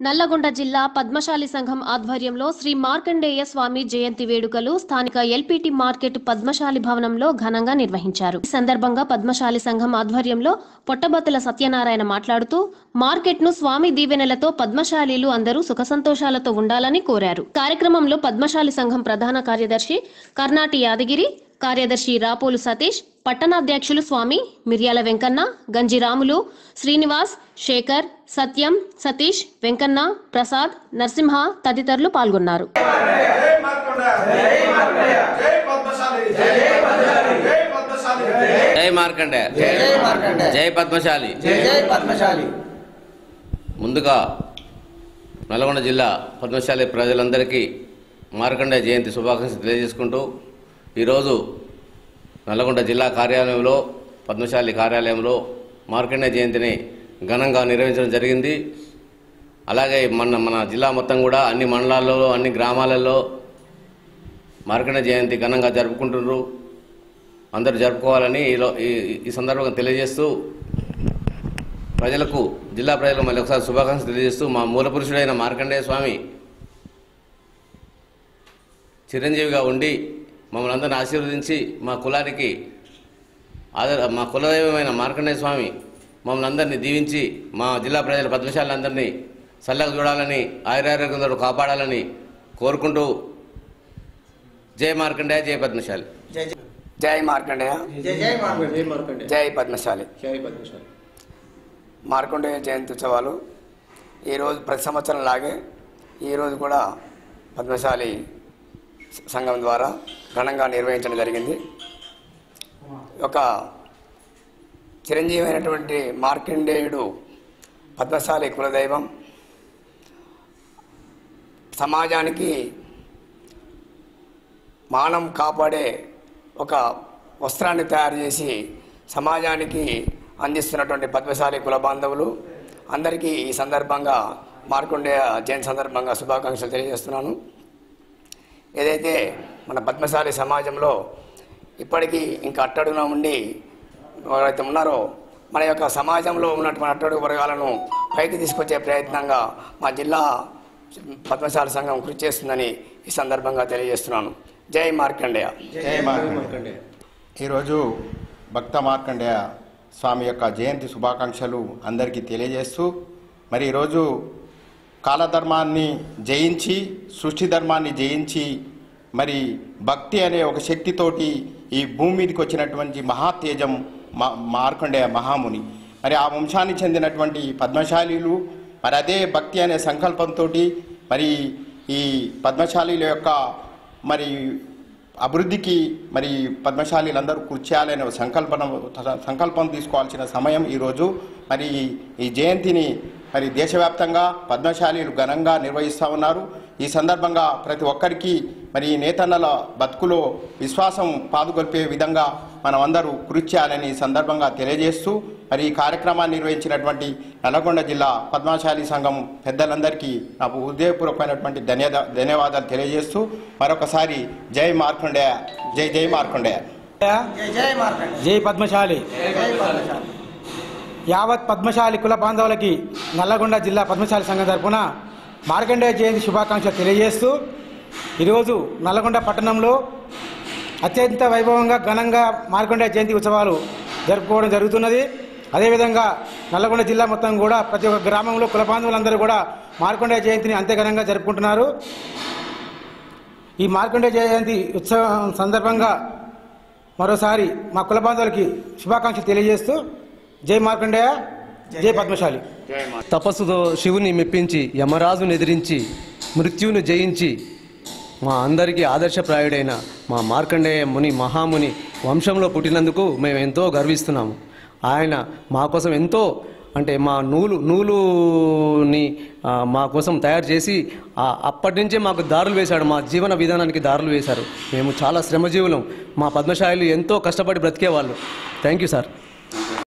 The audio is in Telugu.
నల్లగొండ జిల్లా పద్మశాలి సంఘం ఆధ్వర్యంలో శ్రీ మార్కండేయ స్వామి జయంతి వేడుకలు స్థానిక ఎల్పిటి మార్కెట్ పద్మశాలి భవనంలో ఘనంగా నిర్వహించారు ఈ సందర్భంగా పద్మశాలి సంఘం ఆధ్వర్యంలో పొట్టబత్తుల సత్యనారాయణ మాట్లాడుతూ మార్కెట్ను స్వామి దీవెనలతో పద్మశాలీలు అందరూ సుఖ సంతోషాలతో ఉండాలని కోరారు కార్యక్రమంలో పద్మశాలి సంఘం ప్రధాన కార్యదర్శి కర్ణాటి యాదగిరి కార్యదర్శి రాపోలు సతీష్ పట్టణాధ్యక్షులు స్వామి మిర్యాల వెంకన్న గంజిరాములు శ్రీనివాస్ శేఖర్ సత్యం సతీష్ వెంకన్న ప్రసాద్ నరసింహ తదితరులు పాల్గొన్నారు జై మార్కొండ జై మార్కొండ జై పద్మశాలి జై పద్మశాలి జై పద్మశాలి జై మార్కండే జై జై మార్కండే జై పద్మశాలి జై జై పద్మశాలి ముందుగా నల్గొండ జిల్లా పద్మశాలి ప్రజలందరికీ మార్కండే జయంతి శుభాకాంక్షలు తెలియజేసుకుంటూ ఈరోజు నల్గొండ జిల్లా కార్యాలయంలో పద్మశాలి కార్యాలయంలో మార్కండే జయంతిని ఘనంగా నిర్వహించడం జరిగింది అలాగే మన మన జిల్లా మొత్తం కూడా అన్ని మండలాల్లో అన్ని గ్రామాలలో మార్కండే జయంతి ఘనంగా జరుపుకుంటున్నారు అందరూ జరుపుకోవాలని ఈలో ఈ- ఈ సందర్భంగా తెలియజేస్తూ ప్రజలకు జిల్లా ప్రజలకు మళ్ళీ ఒకసారి శుభాకాంక్షలు తెలియజేస్తూ మా మూల పురుషుడైన మార్కండేయ స్వామి చిరంజీవిగా ఉండి మమ్మల్ని అందరిని ఆశీర్వదించి మా కులానికి ఆదర మా కులదైవమైన మార్కండేయ స్వామి మమ్మల్ని అందరినీ దీవించి మా జిల్లా ప్రజల పద్మశాలందరినీ చల్లగా చూడాలని ఆయురారోగ్యంతో కాపాడాలని కోరుకుంటూ జై మార్కండేయ జై పద్మశాలి జై జై జై మార్కండేయ జై జై మార్కండే జై పద్మశాలి జై పద్మశాలి మార్కండేయ జయంతి ఉత్సవాలు ఈరోజు ప్రతి సంవత్సరం లాగే ఈరోజు కూడా పద్మశాలి సంఘం ద్వారా ఘనంగా నిర్వహించడం జరిగింది ఒక చిరంజీవి అయినటువంటి మార్కండేయుడు పద్మశాలి కులదైవం సమాజానికి మానం కాపాడే ఒక వస్త్రాన్ని తయారు చేసి సమాజానికి అందిస్తున్నటువంటి పద్మశాలి కుల బాంధవులు అందరికీ ఈ సందర్భంగా మార్కుండే జయంతి సందర్భంగా శుభాకాంక్షలు తెలియజేస్తున్నాను ఏదైతే మన పద్మశాలి సమాజంలో ఇప్పటికీ ఇంకా అట్టడుగున ఉండి ఎవరైతే ఉన్నారో మన యొక్క సమాజంలో ఉన్నటువంటి అట్టడుగు వర్గాలను పైకి తీసుకొచ్చే ప్రయత్నంగా మా జిల్లా పద్మశాలి సంఘం కృషి చేస్తుందని ఈ సందర్భంగా తెలియజేస్తున్నాను జై మార్కండేయ జై మార్కండే ఈరోజు భక్త మార్కండేయ స్వామి యొక్క జయంతి శుభాకాంక్షలు అందరికీ తెలియజేస్తూ మరి ఈరోజు కాలధర్మాన్ని జయించి సృష్టి ధర్మాన్ని జయించి మరి భక్తి అనే ఒక శక్తితోటి ఈ భూమి మీదకి వచ్చినటువంటి మహాతేజం మా మార్కండేయ మహాముని మరి ఆ వంశానికి చెందినటువంటి పద్మశాలీలు మరి అదే భక్తి అనే సంకల్పంతో మరి ఈ పద్మశాలీల యొక్క మరి అభివృద్ధికి మరి పద్మశాలీలందరూ కృషి చేయాలనే ఒక సంకల్పన సంకల్పం తీసుకోవాల్సిన సమయం ఈరోజు మరి ఈ జయంతిని మరి దేశవ్యాప్తంగా పద్మశాలీలు ఘనంగా నిర్వహిస్తూ ఉన్నారు ఈ సందర్భంగా ప్రతి ఒక్కరికి మరి ఈ నేతన్నల బతుకులో విశ్వాసం పాదుగొల్పే విధంగా మనం అందరూ కృషి చేయాలని ఈ సందర్భంగా తెలియజేస్తూ మరి ఈ కార్యక్రమాన్ని నిర్వహించినటువంటి నల్లగొండ జిల్లా పద్మశాలి సంఘం పెద్దలందరికీ నాకు హృదయపూర్వకమైనటువంటి ధన్యదా ధన్యవాదాలు తెలియజేస్తూ మరొకసారి జై మార్కండేయ జై జై మార్కండేయ జై జై మార్కండే జై పద్మశాలి జై పద్మశాలి యావత్ పద్మశాలి కుల బాంధవులకి నల్లగొండ జిల్లా పద్మశాలి సంఘం తరపున మార్కండేయ జయంతి శుభాకాంక్షలు తెలియజేస్తూ ఈరోజు నల్లగొండ పట్టణంలో అత్యంత వైభవంగా ఘనంగా మార్కండేయ జయంతి ఉత్సవాలు జరుపుకోవడం జరుగుతున్నది అదేవిధంగా నల్లగొండ జిల్లా మొత్తం కూడా ప్రతి ఒక్క గ్రామంలో కుల బాంధవులందరూ కూడా మార్కండేయ జయంతిని అంతే ఘనంగా జరుపుకుంటున్నారు ఈ మార్కండేయ జయంతి ఉత్సవం సందర్భంగా మరోసారి మా కుల బాంధవులకి శుభాకాంక్షలు తెలియజేస్తూ జై మార్కండేయ జై పద్మశాలి తపస్సుతో శివుని మెప్పించి యమరాజును ఎదిరించి మృత్యువును జయించి మా అందరికీ ఆదర్శప్రాయుడైన మా మార్కండేయ ముని మహాముని వంశంలో పుట్టినందుకు మేము ఎంతో గర్విస్తున్నాము ఆయన మా కోసం ఎంతో అంటే మా నూలు నూలుని ఆ, మా కోసం తయారు చేసి ఆ, అప్పటి నుంచే మాకు దారులు వేశాడు మా జీవన విధానానికి దారులు వేశారు మేము చాలా శ్రమజీవులం మా పద్మశాలిలు ఎంతో కష్టపడి బ్రతికేవాళ్ళు థ్యాంక్ యూ సార్